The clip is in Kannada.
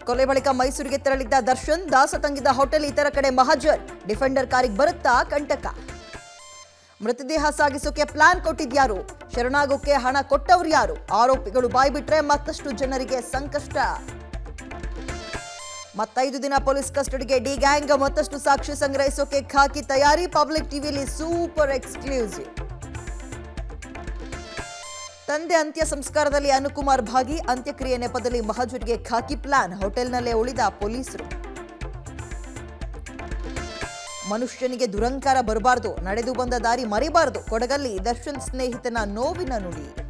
ಕೊಲೆ ಬಳಿಕ ಮೈಸೂರಿಗೆ ತೆರಳಿದ್ದ ದರ್ಶನ್ ದಾಸ ತಂಗಿದ್ದ ಹೋಟೆಲ್ ಇತರ ಕಡೆ ಮಹಜರ್ ಡಿಫೆಂಡರ್ ಕಾರಿಗೆ ಬರುತ್ತಾ ಕಂಟಕ ಮೃತದೇಹ ಸಾಗಿಸೋಕೆ ಪ್ಲಾನ್ ಕೊಟ್ಟಿದ್ಯಾರು ಶರಣಾಗೋಕೆ ಹಣ ಕೊಟ್ಟವ್ರು ಯಾರು ಆರೋಪಿಗಳು ಬಾಯ್ಬಿಟ್ರೆ ಮತ್ತಷ್ಟು ಜನರಿಗೆ ಸಂಕಷ್ಟ ಮತ್ತೈದು ದಿನ ಪೊಲೀಸ್ ಕಸ್ಟಡಿಗೆ ಡಿ ಗ್ಯಾಂಗ್ ಮತ್ತಷ್ಟು ಸಾಕ್ಷಿ ಸಂಗ್ರಹಿಸೋಕೆ ಖಾಕಿ ತಯಾರಿ ಪಬ್ಲಿಕ್ ಟಿವಿಯಲ್ಲಿ ಸೂಪರ್ ಎಕ್ಸ್ಕ್ಲೂಸಿವ್ ತಂದೆ ಅಂತ್ಯ ಸಂಸ್ಕಾರದಲ್ಲಿ ಅನುಕುಮಾರ್ ಭಾಗಿ ಅಂತ್ಯಕ್ರಿಯೆ ನೆಪದಲ್ಲಿ ಮಹಜೂರಿಗೆ ಖಾಕಿ ಪ್ಲಾನ್ ಹೋಟೆಲ್ನಲ್ಲೇ ಉಳಿದ ಪೊಲೀಸರು ಮನುಷ್ಯನಿಗೆ ದುರಂಕಾರ ಬರಬಾರದು ನಡೆದು ಬಂದ ದಾರಿ ಮರಿಬಾರದು ಕೊಡಗಲ್ಲಿ ದರ್ಶನ್ ಸ್ನೇಹಿತನ ನೋವಿನ ನುಡಿ